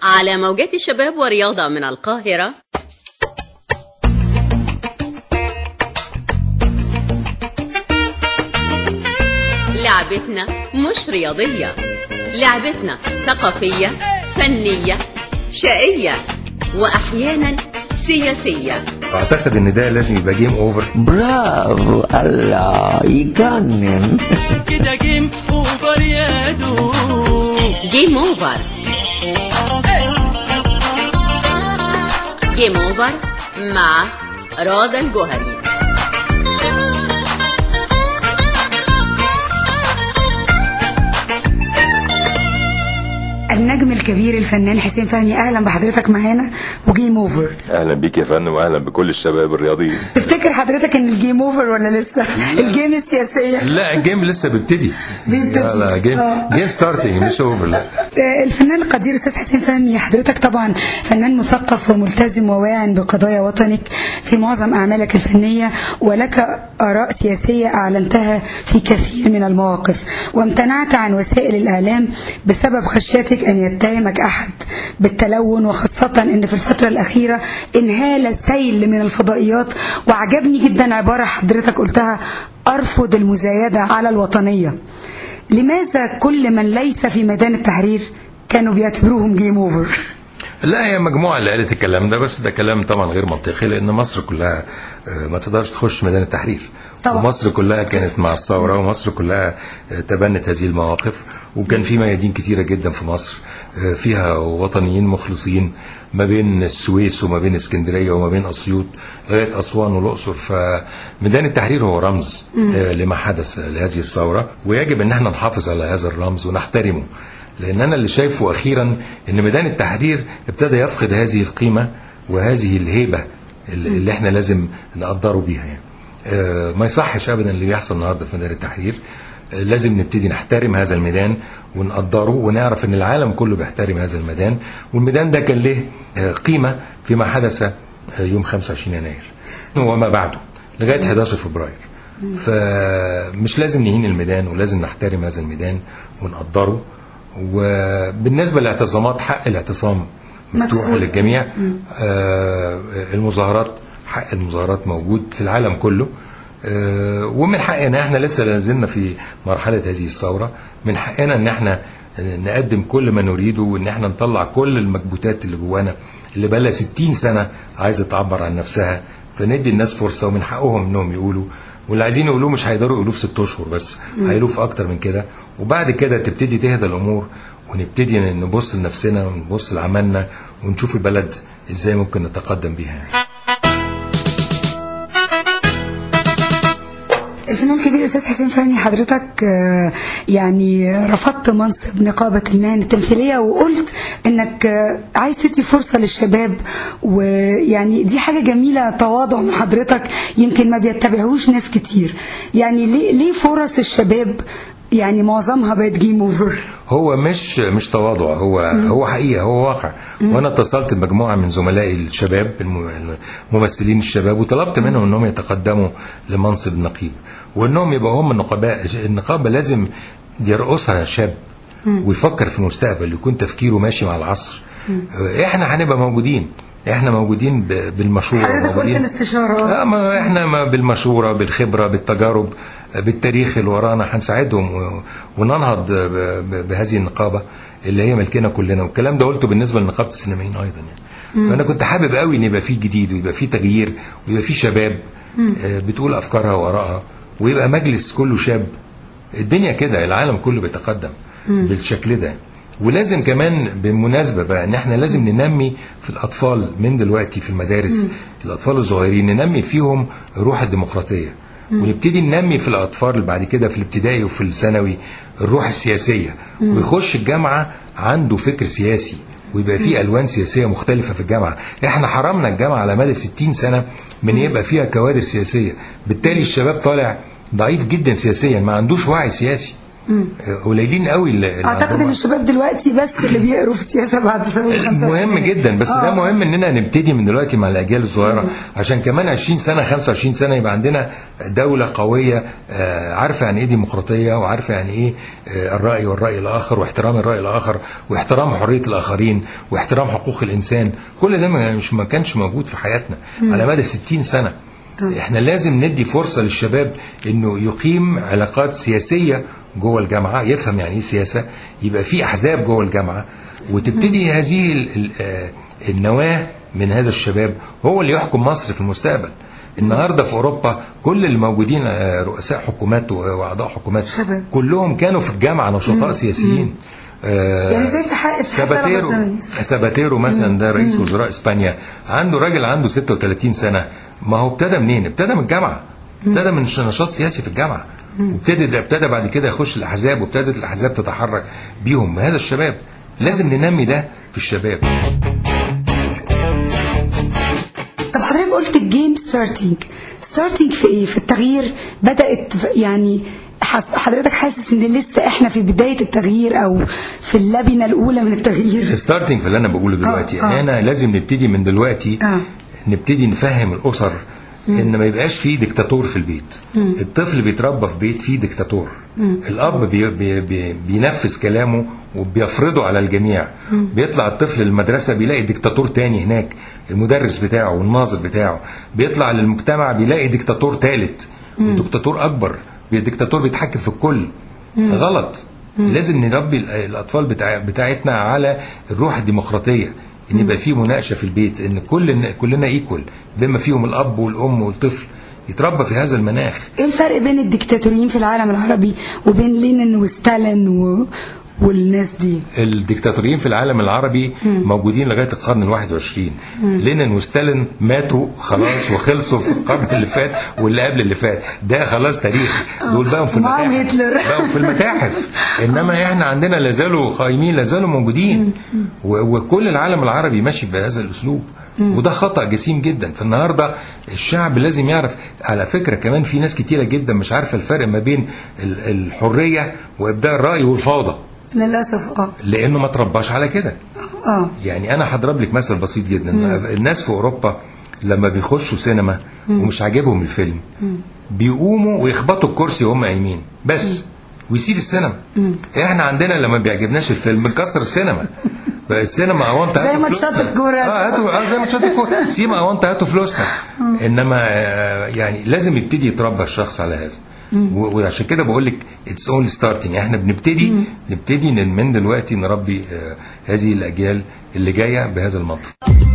على موجات شباب ورياضة من القاهرة لعبتنا مش رياضية لعبتنا ثقافية فنية شقية وأحيانا سياسية اعتقد ان ده لازم يبقى جيم اوفر برافو الله يجنن كده جيم اوفر يا دوب جيم اوفر جيم اوفر مع راضا الجوهري النجم الكبير الفنان حسين فهمي اهلا بحضرتك معانا وجيم اوفر اهلا بيك يا فندم واهلا بكل الشباب الرياضيين تفتكر حضرتك ان الجيم اوفر ولا لسه الجيم السياسيه لا الجيم لسه بيبتدي بيبتدي. لا لا جيم آه. جيم ستارتنج مش اوفر لا آه، الفنان القدير استاذ حسين فهمي حضرتك طبعا فنان مثقف وملتزم وواع بقضايا وطنك في معظم اعمالك الفنيه ولك اراء سياسيه اعلنتها في كثير من المواقف وامتنعت عن وسائل الاعلام بسبب خشيتك ان يتهمك احد بالتلون وخاصه ان في الفتره الاخيره انهال سيل من الفضائيات وعجبني جدا عباره حضرتك قلتها ارفض المزايده على الوطنيه لماذا كل من ليس في ميدان التحرير كانوا بيعتبروهم جيم اوفر لا هي مجموعه اللي قالت الكلام ده بس ده كلام طبعا غير منطقي لان مصر كلها آه، ما تقدرش تخش ميدان التحرير طبعا. ومصر كلها كانت مع الثوره ومصر كلها آه، تبنت هذه المواقف وكان في ميادين كتيره جدا في مصر آه، فيها وطنيين مخلصين ما بين السويس وما بين اسكندريه وما بين اسيوط لغايه اسوان والاقصر فميدان التحرير هو رمز آه، لما حدث لهذه الثوره ويجب ان احنا نحافظ على هذا الرمز ونحترمه لان انا اللي شايفه اخيرا ان ميدان التحرير ابتدى يفقد هذه القيمه وهذه الهيبه اللي اللي احنا لازم نقدره بيها يعني آه، ما يصحش ابدا اللي بيحصل النهارده في ميدان التحرير آه، لازم نبتدي نحترم هذا الميدان ونقدره ونعرف ان العالم كله بيحترم هذا الميدان والميدان ده كان له آه، قيمه فيما حدث آه، يوم 25 يناير وما بعده لغايه 11 فبراير فمش لازم نهين الميدان ولازم نحترم هذا الميدان ونقدره وبالنسبه للاعتصامات حق الاعتصام مفتوح مدخول. للجميع آه، المظاهرات حق المظاهرات موجود في العالم كله آه، ومن حقنا احنا لسه لازلنا في مرحله هذه الثوره من حقنا ان احنا نقدم كل ما نريده وان احنا نطلع كل المكبوتات اللي جوانا اللي بقى 60 سنه عايزه تعبر عن نفسها فندي الناس فرصه ومن حقهم انهم يقولوا واللي عايزين يقولوه مش هيقدروا يقولوه في ست اشهر بس هيقولوه في اكتر من كده وبعد كده تبتدي تهدى الامور ونبتدي نبص لنفسنا ونبص لعملنا ونشوف البلد ازاي ممكن نتقدم بيها يعني. الفنان الكبير الاستاذ حسين فهمي حضرتك آه، يعني رفضت منصب نقابه المهن التمثيليه وقلت انك آه، عايز تدي فرصه للشباب ويعني دي حاجه جميله تواضع من حضرتك يمكن ما بيتبعهوش ناس كتير يعني ليه ليه فرص الشباب يعني معظمها بقت جيم اوفر هو مش مش تواضع هو هو حقيقه هو واقع وانا اتصلت بمجموعه من زملائي الشباب الم- الممثلين الشباب وطلبت منهم انهم يتقدموا لمنصب النقيب وانهم يبقوا هم النقباء النقابه لازم يرقصها شاب ويفكر في المستقبل يكون تفكيره ماشي مع العصر احنا هنبقى موجودين احنا موجودين ب- بالمشوره حضرتك قلت موجودين الاستشاره لا ما احنا ما بالمشوره بالخبره بالتجارب بالتاريخ اللي ورانا هنساعدهم و- وننهض ب- ب- بهذه النقابه اللي هي ملكنا كلنا والكلام ده قلته بالنسبه لنقابه السينمائيين ايضا يعني فانا كنت حابب قوي ان يبقى في جديد ويبقى في تغيير ويبقى في شباب آه، بتقول افكارها وارائها ويبقى مجلس كله شاب الدنيا كده العالم كله بيتقدم بالشكل ده ولازم كمان بالمناسبه بقى ان احنا لازم ننمي في الاطفال من دلوقتي في المدارس الاطفال الصغيرين ننمي فيهم روح الديمقراطيه ونبتدي ننمي في الاطفال اللي بعد كده في الابتدائي وفي الثانوي الروح السياسيه ويخش الجامعه عنده فكر سياسي ويبقى فيه الوان سياسيه مختلفه في الجامعه احنا حرمنا الجامعه على مدى 60 سنه من يبقى فيها كوادر سياسيه بالتالي الشباب طالع ضعيف جدا سياسيا ما عندوش وعي سياسي آه، قليلين قوي اللي اللي اعتقد عندهم- ان الشباب دلوقتي بس اللي بيقروا في السياسه بعد ثوره 25 مهم جدا بس ده آه. مهم اننا نبتدي من دلوقتي مع الاجيال الصغيره عشان كمان 20 سنه 25 سنه يبقى عندنا دوله قويه آه، عارفه يعني ايه ديمقراطيه وعارفه يعني ايه آه، الراي والراي الاخر واحترام الراي الاخر واحترام حريه الاخرين واحترام حقوق الانسان كل ده ما- مش ما كانش موجود في حياتنا على مدى 60 سنه احنا لازم ندي فرصه للشباب انه يقيم علاقات سياسيه جوه الجامعه يفهم يعني ايه سياسه يبقى في احزاب جوه الجامعه وتبتدي هذه ال- ال- آه، النواه من هذا الشباب هو اللي يحكم مصر في المستقبل النهارده في اوروبا كل اللي موجودين آه، رؤساء حكومات و- واعضاء حكومات شباب. كلهم كانوا في الجامعه نشطاء سياسيين آه، يعني زي اتحاد- اتحاد ساباتيرو طلبة زمان. ساباتيرو مثلا ده رئيس وزراء اسبانيا عنده راجل عنده 36 سنه ما هو ابتدى منين؟ ابتدى من الجامعه ابتدى من نشاط سياسي في الجامعه وابتدى ابتدى بعد كده يخش الاحزاب وابتدت الاحزاب تتحرك بيهم هذا الشباب لازم ننمي ده في الشباب طب حضرتك قلت الجيم ستارتنج ستارتنج في ايه في التغيير بدات في- يعني حس- حضرتك حاسس ان لسه احنا في بدايه التغيير او في اللبنه الاولى من التغيير ستارتنج في اللي انا بقوله دلوقتي آه، آه. احنا لازم نبتدي من دلوقتي آه. نبتدي نفهم الاسر ان ما يبقاش فيه ديكتاتور في البيت الطفل بيتربى في بيت فيه ديكتاتور الاب بي بي بي بينفذ كلامه وبيفرضه على الجميع بيطلع الطفل للمدرسه بيلاقي ديكتاتور تاني هناك المدرس بتاعه والناظر بتاعه بيطلع للمجتمع بيلاقي ديكتاتور ثالث ديكتاتور اكبر الديكتاتور بيتحكم في الكل غلط لازم نربي ال- الاطفال بتاع بتاعتنا على الروح الديمقراطيه ان يبقى في مناقشه في البيت ان كل كلنا ايكوال بما فيهم الاب والام والطفل يتربى في هذا المناخ ايه الفرق بين الديكتاتوريين في العالم العربي وبين لينين وستالين و... والناس دي الديكتاتوريين في العالم العربي موجودين لغايه القرن ال 21 لينين وستالين ماتوا خلاص وخلصوا في القرن اللي فات واللي قبل اللي فات ده خلاص تاريخ دول بقوا في معاهم المتاحف هتلر. بقوا في المتاحف انما احنا عندنا لازالوا قايمين لازالوا موجودين و- وكل العالم العربي ماشي بهذا الاسلوب وده خطا جسيم جدا فالنهارده الشعب لازم يعرف على فكره كمان في ناس كتيره جدا مش عارفه الفرق ما بين ال- الحريه وابداء الراي والفوضى للاسف اه لانه ما ترباش على كده اه يعني انا هضرب لك مثل بسيط جدا الناس في اوروبا لما بيخشوا سينما ومش عاجبهم الفيلم بيقوموا ويخبطوا الكرسي وهم قايمين بس ويسيب السينما احنا عندنا لما بيعجبناش الفيلم بنكسر السينما بقى السينما اوانت زي ماتشات الكورة. اه هاتوا اه زي ماتشات الكوره سيما اوانت هاتوا فلوسنا انما آه، يعني لازم يبتدي يتربى الشخص على هذا و- وعشان كده بقول لك اتس اونلي ستارتنج احنا بنبتدي نبتدي من من دلوقتي نربي آه، هذه الاجيال اللي جايه بهذا المنطق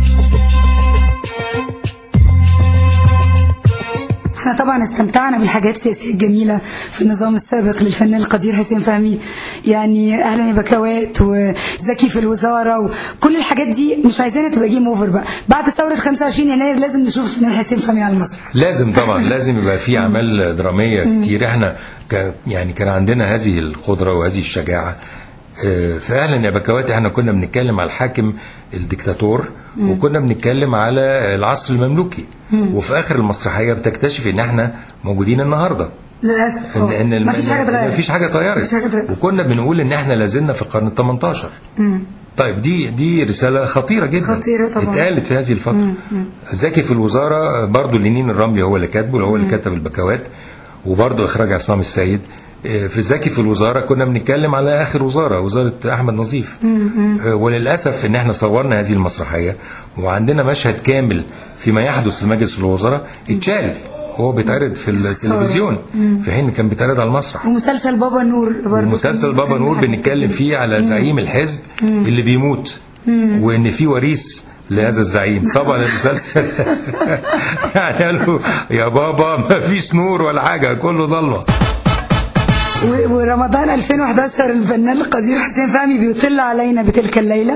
احنا طبعا استمتعنا بالحاجات السياسيه الجميله في النظام السابق للفنان القدير حسين فهمي يعني اهلا يا بكوات وزكي في الوزاره وكل الحاجات دي مش عايزينها تبقى جيم اوفر بقى بعد ثوره 25 يناير لازم نشوف الفنان حسين فهمي على المسرح لازم طبعا لازم يبقى في اعمال دراميه كتير احنا ك يعني كان عندنا هذه القدره وهذه الشجاعه آه، فعلا يا بكوات احنا كنا بنتكلم على الحاكم الدكتاتور وكنا بنتكلم على العصر المملوكي وفي اخر المسرحيه بتكتشف ان احنا موجودين النهارده للاسف ان ان الم- مفيش حاجه اتغيرت مفيش حاجه اتغيرت مفيش حاجة اتغيرت. وكنا بنقول ان احنا لازلنا في القرن ال 18 طيب دي دي رساله خطيره جدا خطيرة طبعا. اتقالت في هذه الفتره زكي في الوزاره برضو لينين الرملي هو اللي كاتبه هو اللي كتب البكوات وبرضو اخراج عصام السيد إيه، في زكي في الوزاره كنا بنتكلم على اخر وزاره وزاره احمد نظيف إيه، وللاسف ان احنا صورنا هذه المسرحيه وعندنا مشهد كامل فيما يحدث في مجلس الوزراء اتشال هو بيتعرض في التلفزيون في حين كان بيتعرض على المسرح ومسلسل بابا نور برضه مسلسل كان- بابا كان نور حاجة بنتكلم كده. فيه على زعيم الحزب اللي بيموت وان في وريث لهذا الزعيم طبعا المسلسل يعني قال له يا بابا ما فيش نور ولا حاجه كله ضلمه و- ورمضان 2011 الفنان القدير حسين فهمي بيطل علينا بتلك الليلة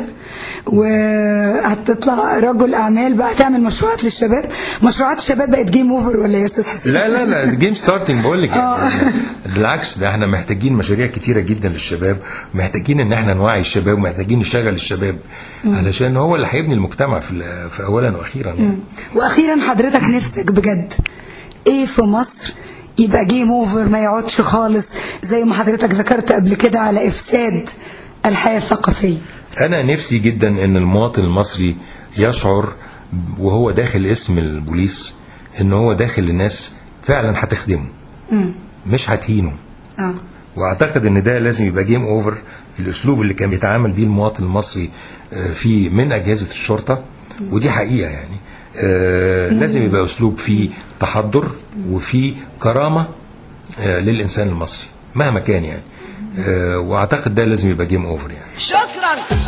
وهتطلع رجل أعمال بقى تعمل مشروعات للشباب مشروعات الشباب بقت جيم اوفر ولا إيه يا أستاذ حسين؟ لا لا لا جيم ستارتنج بقول لك يعني بالعكس ده احنا محتاجين مشاريع كتيره جدا للشباب محتاجين ان احنا نوعي الشباب ومحتاجين نشغل الشباب علشان هو اللي هيبني المجتمع في, ال- في اولا واخيرا يعني. وأخيرا حضرتك نفسك بجد إيه في مصر يبقى جيم اوفر ما يقعدش خالص زي ما حضرتك ذكرت قبل كده على افساد الحياه الثقافيه انا نفسي جدا ان المواطن المصري يشعر وهو داخل اسم البوليس ان هو داخل الناس فعلا هتخدمه مش هتهينه اه واعتقد ان ده لازم يبقى جيم اوفر الاسلوب اللي كان بيتعامل بيه المواطن المصري آه، في من اجهزه الشرطه ودي حقيقه يعني آه، لازم يبقى اسلوب فيه تحضر وفيه كرامه آه، للانسان المصري مهما كان يعني آه، واعتقد ده لازم يبقى جيم اوفر يعني شكرا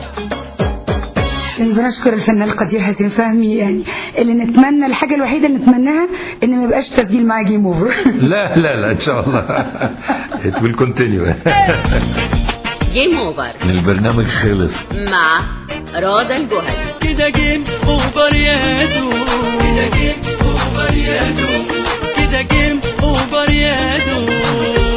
يعني بنشكر الفنان القدير حسين فهمي يعني اللي نتمنى الحاجه الوحيده اللي نتمناها ان ما يبقاش تسجيل معاه جيم اوفر لا لا لا ان شاء الله it will continue جيم اوفر البرنامج خلص مع رضا الجوهري كده جيم اوفر يا دو كده جيم اوفر يا دو كده جيم اوفر يا دو